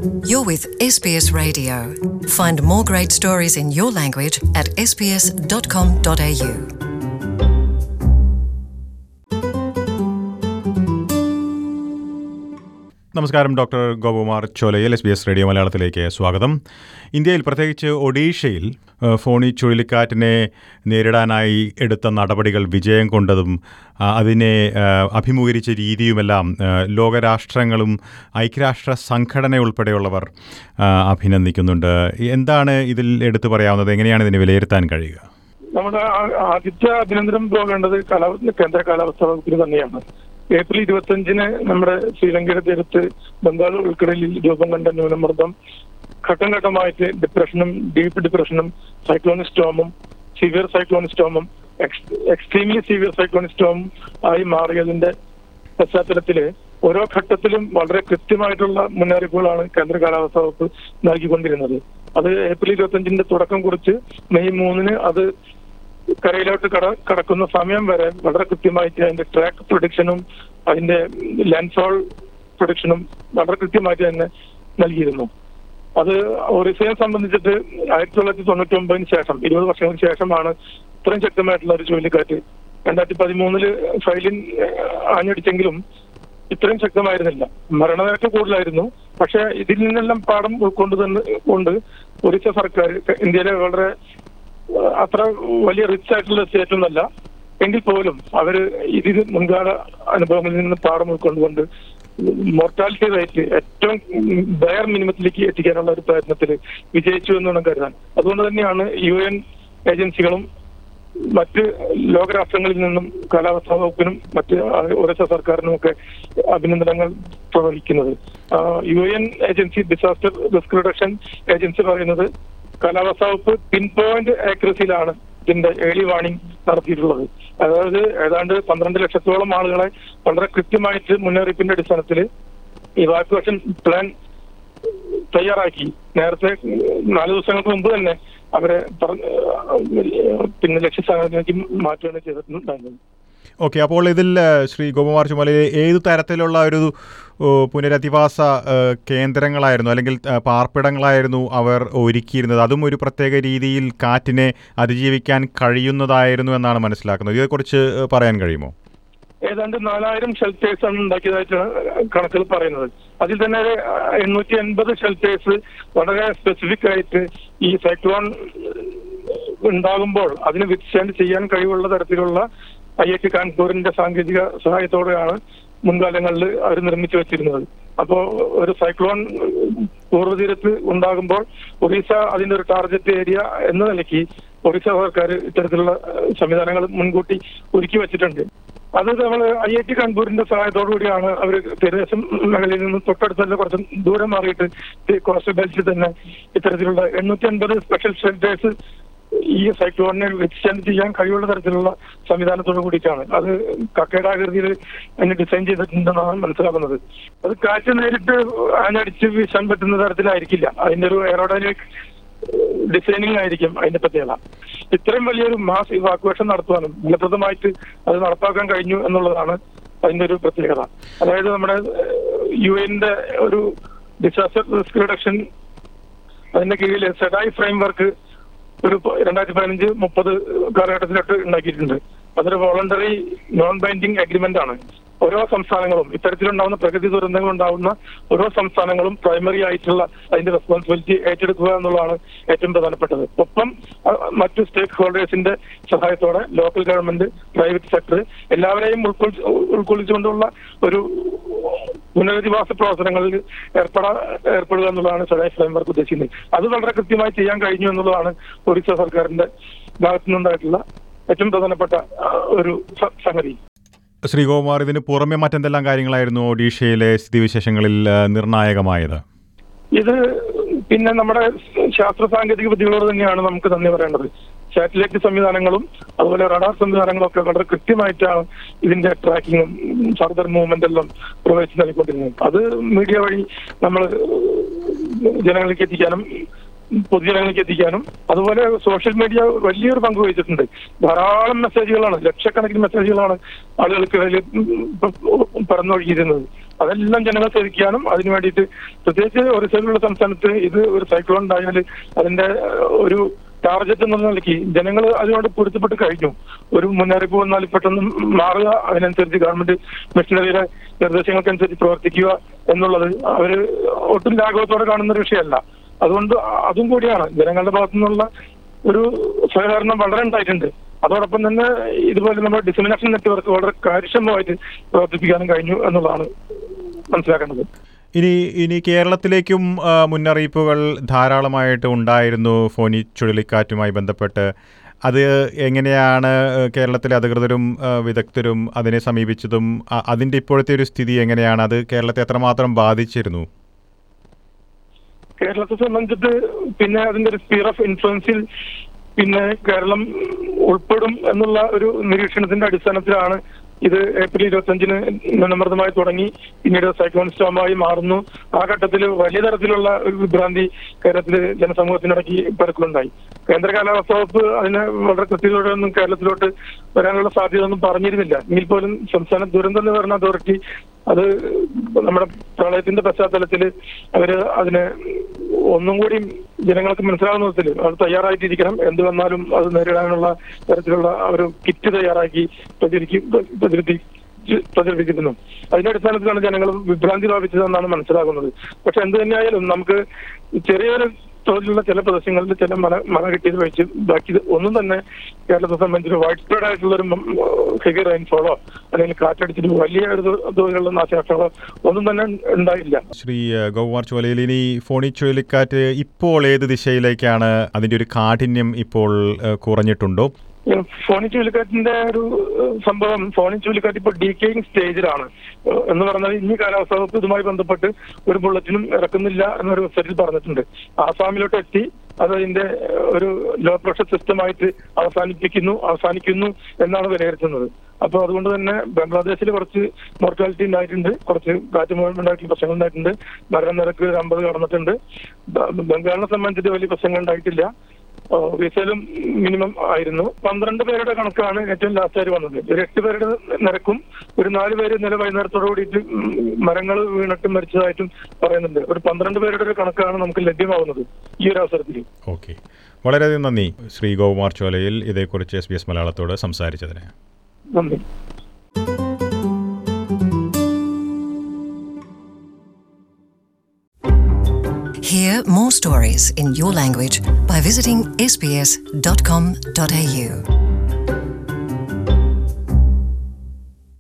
You're with SBS Radio. Find more great stories in your language at sbs.com.au. നമസ്കാരം doctor Gopakumar Cholayil S B S radio മലയാളത്തിലേക്ക് സ്വാഗതം ഇന്ത്യയിൽ പ്രത്യേകിച്ച് ഒഡീഷയിൽ ഏഹ്, ഫോണി ചുഴലിക്കാറ്റിനെ നേരിടാനായി എടുത്ത നടപടികൾ വിജയം കൊണ്ടതും ആ, അതിനെ ഏഹ്, അഭിമുഖീകരിച്ച രീതിയുമെല്ലാം ഏഹ്, ലോകരാഷ്ട്രങ്ങളും ഐക്യരാഷ്ട്ര സംഘടന ഉൾപ്പെടെയുള്ളവർ ആ, അഭിനന്ദിക്കുന്നുണ്ട് എന്താണ് ഇതിൽ എടുത്തു പറയാവുന്നത് എങ്ങനെയാണ് ഇതിനെ വിലയിരുത്താൻ കഴിയുക നമ്മുടെ ആ- ആദ്യത്തെ അഭിനന്ദനം പോകേണ്ടത് കാലാവസ്ഥ കേന്ദ്ര കാലാവസ്ഥാ വകുപ്പിന് തന്നെയാണ് ഏപ്രിൽ ഇരുപത്തിയഞ്ചിന് നമ്മുടെ ശ്രീലങ്കയുടെ തീരത്ത് ബംഗാൾ ഉൾക്കടലിൽ രൂപം കണ്ട ന്യൂനമർദ്ദം ഘട്ടം ഘട്ടമായിട്ട് ഡിപ്രഷനും ഡീപ്പ് ഡിപ്രഷനും സൈക്ലോണിക് സ്റ്റോമും സിവിയർ സൈക്ലോണിക് സ്റ്റോമും എക്സ്ട്രീംലി സിവിയർ സൈക്ലോണിക് സ്റ്റോമും ആയി മാറിയതിന്റെ പശ്ചാത്തലത്തില് ഓരോ ഘട്ടത്തിലും വളരെ കൃത്യമായിട്ടുള്ള മുന്നറിയിപ്പുകളാണ് കേന്ദ്ര കാലാവസ്ഥാ വകുപ്പ് നൽകിക്കൊണ്ടിരുന്നത് അത് ഏപ്രിൽ ഇരുപത്തിയഞ്ചിന്റെ തുടക്കം കുറിച്ച് മെയ് മൂന്നിന് അത് കരയിലോട്ട് കട കടക്കുന്ന സമയം വരെ വളരെ കൃത്യമായിട്ട് അതിന്റെ ട്രാക്ക് പ്രൊഡിക്ഷനും അതിന്റെ ലാൻഡ്ഫോൾ പ്രൊഡിക്ഷനും വളരെ കൃത്യമായിട്ട് തന്നെ നൽകിയിരുന്നു അത് ഒറീസയെ സംബന്ധിച്ചിട്ട് ആയിരത്തി തൊള്ളായിരത്തി തൊണ്ണൂറ്റി ഒമ്പതിന് ശേഷം ഇരുപത് വർഷങ്ങൾക്ക് ശേഷമാണ് ഇത്രയും ശക്തമായിട്ടുള്ള ഒരു ചുഴലിക്കാറ്റ് രണ്ടായിരത്തി പതിമൂന്നില് ഫൈലിൻ ആഞ്ഞടിച്ചെങ്കിലും ഇത്രയും ശക്തമായിരുന്നില്ല മരണനിരക്ക് കൂടുതലായിരുന്നു പക്ഷെ ഇതിൽ നിന്നെല്ലാം പാഠം ഉൾക്കൊണ്ട് തന്നെ കൊണ്ട് ഒറീസ സർക്കാർ ഇന്ത്യയിലെ വളരെ ഏഹ്, അത്ര വലിയ റിച്ച് ആയിട്ടുള്ള സ്റ്റേറ്റ് ഒന്നല്ല എങ്കിൽ പോലും അവര് ഇതിൽ മുൻകാല അനുഭവങ്ങളിൽ നിന്ന് പാഠം ഉൾക്കൊണ്ടുകൊണ്ട് മോർട്ടാലിറ്റി റേറ്റ് ഏറ്റവും ബയർ മിനിമത്തിലേക്ക് എത്തിക്കാനുള്ള ഒരു പ്രയത്നത്തിൽ വിജയിച്ചു എന്ന് വേണം കരുതാൻ അതുകൊണ്ട് തന്നെയാണ് യു എൻ ഏജൻസികളും മറ്റ് ലോകരാഷ്ട്രങ്ങളിൽ നിന്നും കാലാവസ്ഥാ വകുപ്പിനും മറ്റ് ഒറീസ സർക്കാരിനും ഒക്കെ അഭിനന്ദനങ്ങൾ പ്രവഹിക്കുന്നത് U N agency disaster risk reduction agency പറയുന്നത് കാലാവസ്ഥാ വകുപ്പ് പിൻ പോയിന്റ് ആക്യുറസിയിലാണ് ഇതിന്റെ ഏർലി വാർണിംഗ് നടത്തിയിട്ടുള്ളത് അതായത് ഏതാണ്ട് പന്ത്രണ്ട് ലക്ഷത്തോളം ആളുകളെ വളരെ കൃത്യമായിട്ട് മുന്നറിയിപ്പിന്റെ അടിസ്ഥാനത്തിൽ ഇവാക്യുവേഷൻ പ്ലാൻ തയ്യാറാക്കി നേരത്തെ നാല് ദിവസങ്ങൾക്ക് മുമ്പ് തന്നെ അവരെ പറഞ്ഞ പിന്നെ ലക്ഷ്യസ്ഥാനത്തിലേക്ക് മാറ്റുകയാണ് ചെയ്തിട്ടുണ്ടായിരുന്നത് ഓക്കെ അപ്പോൾ ഇതിൽ ഏഹ്, ശ്രീ ഗോപകുമാർ ചുമലയിൽ ഏത് തരത്തിലുള്ള ഒരു ഓ, പുനരധിവാസ ഏഹ്, കേന്ദ്രങ്ങളായിരുന്നു അല്ലെങ്കിൽ ഏഹ്, പാർപ്പിടങ്ങളായിരുന്നു അവർ ഒരുക്കിയിരുന്നത് അതും ഒരു പ്രത്യേക രീതിയിൽ കാറ്റിനെ അതിജീവിക്കാൻ കഴിയുന്നതായിരുന്നു എന്നാണ് മനസ്സിലാക്കുന്നത് ഇതേക്കുറിച്ച് ഏഹ്, പറയാൻ കഴിയുമോ ഏതാണ്ട് നാലായിരം ഷെൽട്ടേഴ്സ് ആണ് ഉണ്ടാക്കിയതായിട്ടാണ് കണക്കുകൾ പറയുന്നത് അതിൽ തന്നെ ഒരു എണ്ണൂറ്റി എൺപത് ഷെൽട്ടേഴ്സ് വളരെ സ്പെസിഫിക് ആയിട്ട് ഈ സൈക്ലോൺ ഉണ്ടാകുമ്പോൾ അതിന് വിത്സ്റ്റാൻഡ് ചെയ്യാൻ കഴിവുള്ള തരത്തിലുള്ള ഐ ഐ ടി കാൺപൂരിന്റെ സാങ്കേതിക സഹായത്തോടെയാണ് മുൻകാലങ്ങളിൽ അവർ നിർമ്മിച്ചു വെച്ചിരുന്നത് അപ്പോ ഒരു സൈക്ലോൺ പൂർവ്വതീരത്ത് ഉണ്ടാകുമ്പോൾ ഒറീസ അതിന്റെ ഒരു ടാർഗറ്റ് ഏരിയ എന്ന നിലയ്ക്ക് ഒറീസ സർക്കാർ ഇത്തരത്തിലുള്ള ഏഹ്, സംവിധാനങ്ങൾ മുൻകൂട്ടി ഒരുക്കി വെച്ചിട്ടുണ്ട് അത് നമ്മൾ ഐ ഐ ടി കാൺപൂരിന്റെ സഹായത്തോടു കൂടിയാണ് അവർ തീരദേശ മേഖലയിൽ നിന്ന് തൊട്ടടുത്തല്ല കുറച്ച് ദൂരം മാറിയിട്ട് ഈ കോസ്റ്റൽ ബെൽറ്റിൽ തന്നെ ഇത്തരത്തിലുള്ള എണ്ണൂറ്റി അൻപത് സ്പെഷ്യൽ ഷെൽട്ടേഴ്സ് ഈ സൈക്ലോണിനെ വിത്സ്റ്റാൻഡ് ചെയ്യാൻ കഴിവുള്ള തരത്തിലുള്ള സംവിധാനത്തോട് കൂടിയിട്ടാണ് അത് കക്കയുടെ ആകൃതിയിൽ അതിന് ഡിസൈൻ ചെയ്തിട്ടുണ്ടെന്നാണ് മനസ്സിലാക്കുന്നത് അത് കാറ്റ് നേരിട്ട് ആഞ്ഞടിച്ച് വീശാൻ പറ്റുന്ന തരത്തിലായിരിക്കില്ല അതിന്റെ ഒരു എയറോഡൈനിക് ഡിസൈനിങ് ആയിരിക്കും അതിന്റെ പ്രത്യേകത ഇത്രയും വലിയൊരു മാസ് ഇവാക്വേഷൻ നടത്തുവാനും ഫലപ്രദമായിട്ട് അത് നടപ്പാക്കാൻ കഴിഞ്ഞു എന്നുള്ളതാണ് അതിന്റെ ഒരു പ്രത്യേകത അതായത് നമ്മുടെ യു എന്റെ ഒരു ഡിസാസ്റ്റർ റിസ്ക് റിഡക്ഷൻ അതിന്റെ കീഴിൽ സെഡായി ഫ്രെയിംവർക്ക് ഒരു പ- രണ്ടായിരത്തി പതിനഞ്ച് മുപ്പത് കാലഘട്ടത്തിലോട്ട് ഉണ്ടാക്കിയിട്ടുണ്ട് അതൊരു വോളണ്ടറി നോൺ ബൈൻഡിങ് അഗ്രിമെന്റ് ആണ് ഓരോ സംസ്ഥാനങ്ങളും ഇത്തരത്തിലുണ്ടാവുന്ന പ്രകൃതി ദുരന്തങ്ങൾ ഉണ്ടാവുന്ന ഓരോ സംസ്ഥാനങ്ങളും പ്രൈമറി ആയിട്ടുള്ള അതിന്റെ റെസ്പോൺസിബിലിറ്റി ഏറ്റെടുക്കുക എന്നുള്ളതാണ് ഏറ്റവും പ്രധാനപ്പെട്ടത് ഒപ്പം അഹ്, മറ്റു സ്റ്റേക്ക് ഹോൾഡേഴ്സിന്റെ സഹായത്തോടെ ലോക്കൽ ഗവൺമെന്റ് പ്രൈവറ്റ് സെക്ടർ എല്ലാവരെയും ഉൾക്കൊള്ളി ഉൾക്കൊള്ളിച്ചുകൊണ്ടുള്ള ഒരു പുനരധിവാസ പ്രവർത്തനങ്ങളിൽ ഏർപ്പെടാ ഏർപ്പെടുക എന്നുള്ളതാണ് സദായ് ഫ്രെയിംവർക്ക് ഉദ്ദേശിക്കുന്നത് അത് വളരെ കൃത്യമായി ചെയ്യാൻ കഴിഞ്ഞു എന്നുള്ളതാണ് ഒറീസ സർക്കാരിന്റെ ഭാഗത്തു നിന്നുണ്ടായിട്ടുള്ള ഏറ്റവും പ്രധാനപ്പെട്ട ആ, ഒരു സ- സംഗതി ശ്രീ ഗോപകുമാർ ഇതിന് പുറമെ മറ്റെന്തെല്ലാം കാര്യങ്ങളായിരുന്നു ഒഡീഷയിലെ സ്ഥിതിവിശേഷങ്ങളിൽ ഏഹ്, നിർണായകമായത് ഇത് പിന്നെ നമ്മുടെ ശാസ്ത്ര സാങ്കേതിക വിദ്യകളോട് തന്നെയാണ് നമുക്ക് നന്ദി പറയേണ്ടത് സാറ്റലൈറ്റ് സംവിധാനങ്ങളും അതുപോലെ റഡാർ സംവിധാനങ്ങളും ഒക്കെ വളരെ കൃത്യമായിട്ടാണ് ഇതിന്റെ ട്രാക്കിങ്ങും ഫർദർ മൂവ്മെന്റ് എല്ലാം പ്രവേശിച്ച് നൽകിക്കൊണ്ടിരുന്നത് അത് മീഡിയ വഴി നമ്മൾ ജനങ്ങളിലേക്ക് എത്തിക്കാനും പൊതുജനങ്ങൾക്ക് എത്തിക്കാനും അതുപോലെ സോഷ്യൽ മീഡിയ വലിയൊരു പങ്ക് വഹിച്ചിട്ടുണ്ട് ധാരാളം മെസ്സേജുകളാണ് ലക്ഷക്കണക്കിന് മെസ്സേജുകളാണ് ആളുകൾക്ക് അതിൽ പറന്നൊഴുകിയിരുന്നത് അതെല്ലാം ജനങ്ങൾ ശ്രദ്ധിക്കാനും അതിനു വേണ്ടിയിട്ട് പ്രത്യേകിച്ച് ഒറിസയിലുള്ള സംസ്ഥാനത്ത് ഇത് ഒരു സൈക്ലോൺ ഉണ്ടായാൽ അതിന്റെ ഏഹ്, ഒരു ടാർഗറ്റ് എന്നുള്ള നിലയ്ക്ക് ജനങ്ങൾ അതുകൊണ്ട് പൊരുത്തപ്പെട്ട് കഴിഞ്ഞു ഒരു മുന്നറിയിപ്പ് വന്നാൽ പെട്ടെന്ന് മാറുക അതിനനുസരിച്ച് ഗവൺമെന്റ് മിഷനറിയുടെ നിർദ്ദേശങ്ങൾക്കനുസരിച്ച് പ്രവർത്തിക്കുക എന്നുള്ളത് അവര് ഒട്ടും ലാഘവത്തോടെ കാണുന്ന ഒരു വിഷയമല്ല അതുകൊണ്ട് അതും കൂടിയാണ് ജനങ്ങളുടെ ഭാഗത്തു നിന്നുള്ള ഒരു സഹകരണം വളരെ ഉണ്ടായിട്ടുണ്ട് അതോടൊപ്പം തന്നെ ഇതുപോലെ നമ്മുടെ ഡിസിമിനേഷൻ നെറ്റ്വർക്ക് വളരെ കാര്യക്ഷമമായിട്ട് പ്രവർത്തിപ്പിക്കാനും കഴിഞ്ഞു എന്നുള്ളതാണ് മനസ്സിലാക്കേണ്ടത് ഇനി ഇനി കേരളത്തിലേക്കും ആ, മുന്നറിയിപ്പുകൾ ധാരാളമായിട്ട് ഉണ്ടായിരുന്നു ഫോനി ചുഴലിക്കാറ്റുമായി ബന്ധപ്പെട്ട് അത് എങ്ങനെയാണ് ആ, കേരളത്തിലെ അധികൃതരും ആ, വിദഗ്ധരും അതിനെ സമീപിച്ചതും അ- അതിൻ്റെ ഇപ്പോഴത്തെ ഒരു സ്ഥിതി എങ്ങനെയാണ് അത് കേരളത്തെ എത്രമാത്രം ബാധിച്ചിരുന്നു കേരളത്തെ സംബന്ധിച്ചിട്ട് പിന്നെ അതിന്റെ ഒരു സ്പീർ ഓഫ് ഇൻഫ്ലുവൻസിൽ പിന്നെ കേരളം ഉൾപ്പെടും എന്നുള്ള ഒരു നിരീക്ഷണത്തിന്റെ അടിസ്ഥാനത്തിലാണ് ഇത് ഏപ്രിൽ ഇരുപത്തഞ്ചിന് ന്യൂനമർദ്ദമായി തുടങ്ങി പിന്നീട് സൈക്ലോൺ സ്റ്റോമായി മാറുന്നു ആ ഘട്ടത്തിൽ വലിയ തരത്തിലുള്ള ഒരു വിഭ്രാന്തി കേരളത്തിലെ ജനസമൂഹത്തിനിടയ്ക്ക് പരക്കുന്നുണ്ടായി കേന്ദ്ര കാലാവസ്ഥ വകുപ്പ് അതിന് വളരെ കൃത്യതയോടെ ഒന്നും കേരളത്തിലോട്ട് വരാനുള്ള സാധ്യത ഒന്നും പറഞ്ഞിരുന്നില്ല എങ്കിൽ പോലും സംസ്ഥാന ദുരന്ത നിവാരണ അതോറിറ്റി അത് നമ്മുടെ പ്രളയത്തിന്റെ പശ്ചാത്തലത്തിൽ അവര് അതിന് ഒന്നും കൂടി ജനങ്ങൾക്ക് മനസ്സിലാവുന്ന വിധത്തിൽ അത് തയ്യാറായിട്ടിരിക്കണം എന്ത് വന്നാലും അത് നേരിടാനുള്ള തരത്തിലുള്ള ഒരു കിറ്റ് തയ്യാറാക്കി പ്രചരിക്കും പ്രചരിപ്പി പ്രചരിപ്പിക്കുന്നു അതിന്റെ അടിസ്ഥാനത്തിലാണ് ജനങ്ങൾ വിഭ്രാന്തി പ്രാപിച്ചതെന്നാണ് മനസ്സിലാകുന്നത് പക്ഷെ എന്ത് തന്നെയായാലും നമുക്ക് ചെറിയൊരു തോതിലുള്ള ചില പ്രദേശങ്ങളിൽ ചില മഴ മഴ കിട്ടിയത് വെച്ച് ബാക്കി ഒന്നും തന്നെ കേരളത്തെ സംബന്ധിച്ച് വൈഡ് സ്പ്രെഡ് ആയിട്ടുള്ള ഒരു ഹെവി റെയിൻഫോളോ അല്ലെങ്കിൽ കാറ്റടിച്ചിട്ട് വലിയ ഒരു തോ- തോതിലുള്ള നാശനഷ്ടങ്ങളോ ഒന്നും തന്നെ ഉണ്ടായില്ല ശ്രീ ആ, ഗോകുമാർ ചോലയിൽ ഇനി ഫോണി ചുഴലിക്കാറ്റ് ഇപ്പോൾ ഏത് ദിശയിലേക്കാണ് അതിൻ്റെ ഒരു കാഠിന്യം ഇപ്പോൾ ആ, കുറഞ്ഞിട്ടുണ്ടോ ഫോണി ചുഴലിക്കാറ്റിന്റെ ഒരു ഏഹ്, സംഭവം ഫോണി ചുഴലിക്കാറ്റ് ഇപ്പോൾ ഡീക്കേയിങ് സ്റ്റേജിലാണ് ഏഹ്, എന്ന് പറഞ്ഞാൽ ഇനി കാലാവസ്ഥ വകുപ്പ് ഇതുമായി ബന്ധപ്പെട്ട് ഒരു ബുള്ളറ്റിനും ഇറക്കുന്നില്ല എന്നൊരു വെബ്സൈറ്റിൽ പറഞ്ഞിട്ടുണ്ട് ആസാമിലോട്ട് എത്തി അത് അതിന്റെ ഏഹ്, ഒരു ലോ പ്രഷർ സിസ്റ്റമായിട്ട് അവസാനിപ്പിക്കുന്നു അവസാനിക്കുന്നു എന്നാണ് വിലയിരുത്തുന്നത് അപ്പൊ അതുകൊണ്ട് തന്നെ ബംഗ്ലാദേശിൽ കുറച്ച് മോർട്ടാലിറ്റി ഉണ്ടായിട്ടുണ്ട് കുറച്ച് കാറ്റ് ഉണ്ടായിട്ടുള്ള പ്രശ്നങ്ങൾ ഉണ്ടായിട്ടുണ്ട് മരണനിരക്ക് ഒരു അമ്പത് കടന്നിട്ടുണ്ട് ബ- ബംഗാളിനെ സംബന്ധിച്ചിട്ട് വലിയ പ്രശ്നങ്ങൾ ഉണ്ടായിട്ടില്ല വിസയിലും മിനിമം ആയിരുന്നു പന്ത്രണ്ട് പേരുടെ കണക്കാണ് ഏറ്റവും ലാസ്റ്റ് ആയിട്ട് വന്നത് ഒരു എട്ട് പേരുടെ നിരക്കും ഒരു നാല് പേര് ഇന്നലെ വൈകുന്നേരത്തോടു കൂടിയിട്ട് മരങ്ങൾ വീണിട്ട് മരിച്ചതായിട്ടും പറയുന്നുണ്ട് ഒരു പന്ത്രണ്ട് പേരുടെ ഒരു കണക്കാണ് നമുക്ക് ലഭ്യമാവുന്നത് ഈ ഒരു അവസരത്തിൽ ഓക്കെ വളരെയധികം നന്ദി ശ്രീ ഗോകുമാർ ചോലയിൽ ഇതേക്കുറിച്ച് എസ് ബി എസ് മലയാളത്തോട് സംസാരിച്ചതിന് നന്ദി Hear more stories in your language by visiting sbs.com.au.